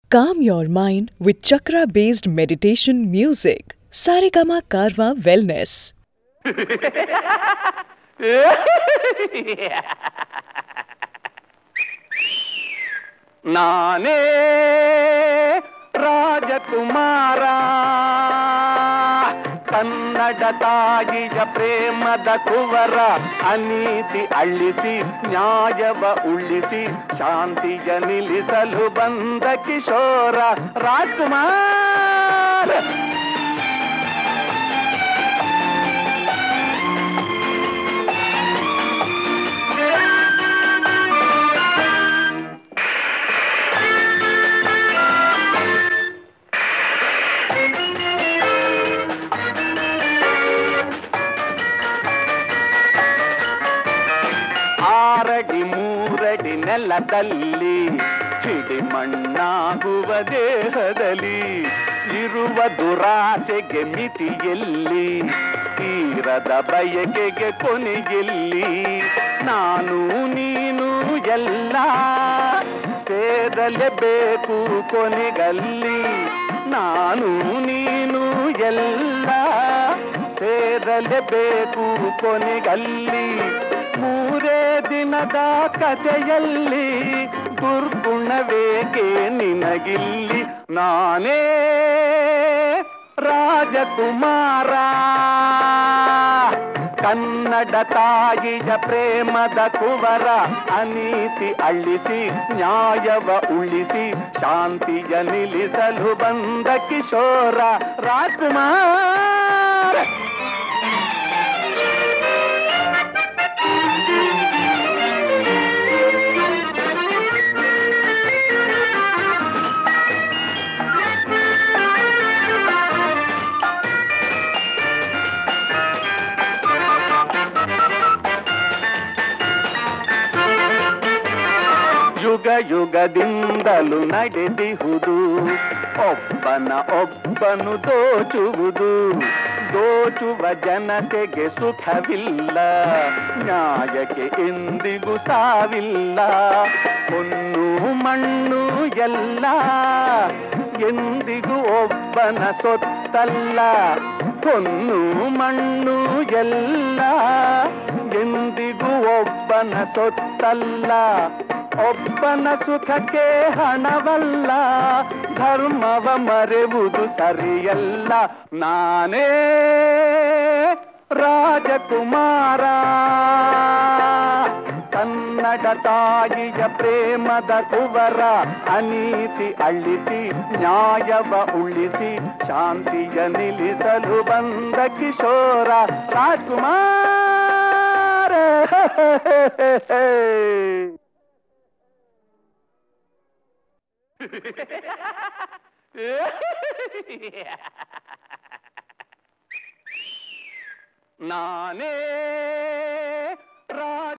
Calm your mind with chakra based meditation music. Saregama Karwa Wellness. ನಾನೇ ರಾಜಕುಮಾರ ಕನ್ನಡ ತಾಯಿಯ ಪ್ರೇಮದ ಕುವರ ಅನೀತಿ ಅಳ್ಳಿಸಿ ನ್ಯಾಯವ ಉಳಿಸಿ ಶಾಂತಿಯ ನಿಲ್ಲಿಸಲು ಬಂದ ಕಿಶೋರ ರಾಜ್ಕುಮಾರ್ ಆರಡಿ ಮೂರಡಿ ನೆಲದಲ್ಲಿ ಹಿಡಿ ಮಣ್ಣಾಗುವ ದೇಹದಲ್ಲಿ ಇರುವ ದುರಾಸೆಗೆ ಮಿತಿಯಲ್ಲಿ ತೀರದ ಬಯಕೆಗೆ ಕೊನೆಯಲ್ಲಿ ನಾನು ನೀನು ಎಲ್ಲ ಸೇರಲೇಬೇಕು ಕೊನೆಗಲ್ಲಿ ನಾನು ನೀನು ಎಲ್ಲ ಸೇರಲೇಬೇಕು ಕೊನೆಗಲ್ಲಿ ಮೂರೇ ದಿನದ ಕಥೆಯಲ್ಲಿ ದುರ್ಗುಣವೇಕೆ ನಿನಗಿಲ್ಲಿ ನಾನೇ ರಾಜಕುಮಾರ ಕನ್ನಡ ತಾಯಿಯ ಪ್ರೇಮದ ಕುವರ ಅನೀತಿ ಅಳ್ಳಿಸಿ ನ್ಯಾಯವ ಉಳಿಸಿ ಶಾಂತಿಯ ನಿಲ್ಲಿಸಲು ಬಂದ ಕಿಶೋರ ರಾಜ್ಕುಮಾರ್ ಯುಗ ಯುಗದಿಂದಲೂ ನಡೆದಿಹುದು ಒಬ್ಬನ ಒಬ್ಬನು ದೋಚುವುದು ದೋಚುವ ಜನತೆಗೆ ಸುಖವಿಲ್ಲ ನ್ಯಾಯಕ್ಕೆ ಎಂದಿಗೂ ಸಾವಿಲ್ಲ ಹೊನ್ನು ಮಣ್ಣು ಎಲ್ಲ ಎಂದಿಗೂ ಒಬ್ಬನ ಸೊತ್ತಲ್ಲ ಹೊನ್ನು ಮಣ್ಣು ಎಲ್ಲ ಎಂದಿಗೂ ಒಬ್ಬನ ಸೊತ್ತಲ್ಲ ಒಬ್ಬನ ಸುಖಕ್ಕೆ ಹಣವಲ್ಲ ಧರ್ಮವ ಮರೆವುದು ಸರಿಯಲ್ಲ ನಾನೇ ರಾಜಕುಮಾರ ಕನ್ನಡ ತಾಯಿಯ ಪ್ರೇಮದ ಕುವರ ಅನೀತಿ ಅಳ್ಳಿಸಿ ನ್ಯಾಯವ ಉಳಿಸಿ ಶಾಂತಿಯ ನಿಲ್ಲಿಸಲು ಬಂದ ಕಿಶೋರ ರಾಜ್ಕುಮಾರ ನಾನೇ